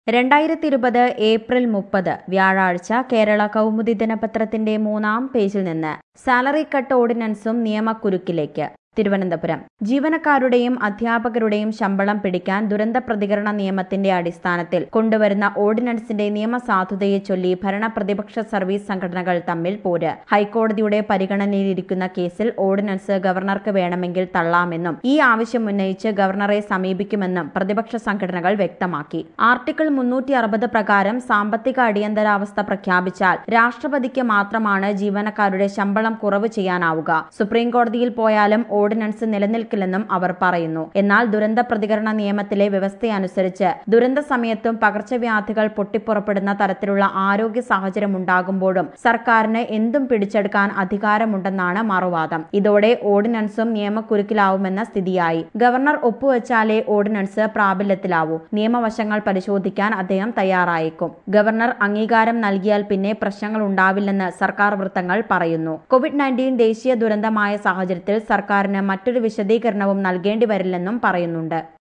രണ്ടായിരത്തി ഇരുപത് ഏപ്രിൽ മുപ്പത് വ്യാഴാഴ്ച കേരള കൗമുദി ദിനപത്രത്തിന്റെ മൂന്നാം പേജിൽ നിന്ന് സാലറി കട്ട് ഓർഡിനൻസും നിയമക്കുരുക്കിലേക്ക് തിരുവനന്തപുരം ജീവനക്കാരുടെയും അധ്യാപകരുടെയും ശമ്പളം പിടിക്കാൻ ദുരന്ത പ്രതികരണ നിയമത്തിന്റെ അടിസ്ഥാനത്തിൽ കൊണ്ടുവരുന്ന ഓർഡിനൻസിന്റെ നിയമസാധുതയെ ചൊല്ലി ഭരണ പ്രതിപക്ഷ സർവീസ് സംഘടനകൾ തമ്മിൽ പോര് ഹൈക്കോടതിയുടെ പരിഗണനയിലിരിക്കുന്ന കേസിൽ ഓർഡിനൻസ് ഗവർണർക്ക് വേണമെങ്കിൽ തള്ളാമെന്നും ഈ ആവശ്യം ഉന്നയിച്ച് ഗവർണറെ സമീപിക്കുമെന്നും പ്രതിപക്ഷ സംഘടനകൾ വ്യക്തമാക്കി ആർട്ടിക്കിൾ മുന്നൂറ്റി അറുപത് പ്രകാരം സാമ്പത്തിക അടിയന്തരാവസ്ഥ പ്രഖ്യാപിച്ചാൽ രാഷ്ട്രപതിക്ക് മാത്രമാണ് ജീവനക്കാരുടെ ശമ്പളം കുറവ് ചെയ്യാനാവുക സുപ്രീംകോടതിയിൽ പോയാലും ഓർഡിനൻസ് നിലനിൽക്കില്ലെന്നും അവർ പറയുന്നു എന്നാൽ ദുരന്ത പ്രതികരണ നിയമത്തിലെ വ്യവസ്ഥയനുസരിച്ച് ദുരന്ത സമയത്തും പകർച്ചവ്യാധികൾ പൊട്ടിപ്പുറപ്പെടുന്ന തരത്തിലുള്ള ആരോഗ്യ സാഹചര്യം ഉണ്ടാകുമ്പോഴും സർക്കാരിന് എന്തും പിടിച്ചെടുക്കാൻ അധികാരമുണ്ടെന്നാണ് മറുവാദം ഇതോടെ ഓർഡിനൻസും നിയമക്കുരുക്കിലാവുമെന്ന സ്ഥിതിയായി ഗവർണർ ഒപ്പുവെച്ചാലേ ഓർഡിനൻസ് പ്രാബല്യത്തിലാവൂ നിയമവശങ്ങൾ പരിശോധിക്കാൻ അദ്ദേഹം തയ്യാറായേക്കും ഗവർണർ അംഗീകാരം നൽകിയാൽ പിന്നെ പ്രശ്നങ്ങൾ ഉണ്ടാവില്ലെന്ന് സർക്കാർ വൃത്തങ്ങൾ പറയുന്നു കോവിഡ് നയൻറ്റീൻ ദേശീയ ദുരന്തമായ സാഹചര്യത്തിൽ സർക്കാരിന് മറ്റൊരു വിശദീകരണവും നൽകേണ്ടി വരില്ലെന്നും പറയുന്നുണ്ട്